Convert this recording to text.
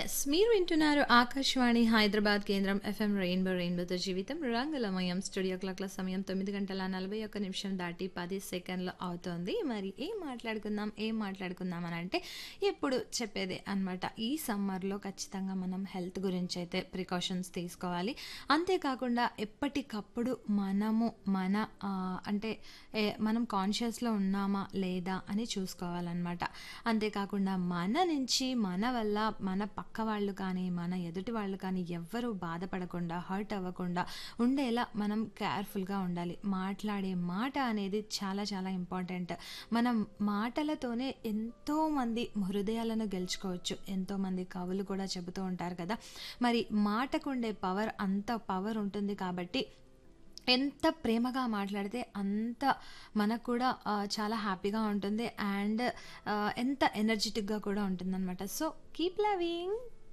yes మీరు వింటున్నారు ఆకాశవాణి హైదరాబాద్ కేంద్రం ఎఫ్ఎం రెయిన్బో రెయిన్బోతో జీవితం రంగులమయం స్టూడియో క్లాక్ల సమయం తొమ్మిది గంటల నలభై ఒక్క నిమిషం దాటి పది సెకండ్లు అవుతోంది మరి ఏం మాట్లాడుకుందాం ఏం మాట్లాడుకుందాం అని అంటే ఇప్పుడు చెప్పేదే అనమాట ఈ సమ్మర్లో ఖచ్చితంగా మనం హెల్త్ గురించి అయితే ప్రికాషన్స్ తీసుకోవాలి అంతేకాకుండా ఎప్పటికప్పుడు మనము మన ఆ, అంటే ఏ, మనం కాన్షియస్లో ఉన్నామా లేదా అని చూసుకోవాలన్నమాట అంతేకాకుండా మన నుంచి మన వల్ల మన పక్క వాళ్ళు కానీ మన ఎదుటి వాళ్ళు కానీ ఎవ్వరూ బాధపడకుండా హర్ట్ అవ్వకుండా ఉండేలా మనం కేర్ఫుల్గా ఉండాలి మాట్లాడే మాట అనేది చాలా చాలా ఇంపార్టెంట్ మనం మాటలతోనే ఎంతోమంది హృదయాలను గెలుచుకోవచ్చు ఎంతోమంది కవులు కూడా చెబుతూ ఉంటారు కదా మరి మాటకు ఉండే పవర్ అంత పవర్ ఉంటుంది కాబట్టి ఎంత ప్రేమగా మాట్లాడితే అంత మనకు కూడా ఆ, చాలా హ్యాపీగా ఉంటుంది అండ్ ఎంత ఎనర్జెటిక్గా కూడా ఉంటుంది అనమాట సో కీప్ లవింగ్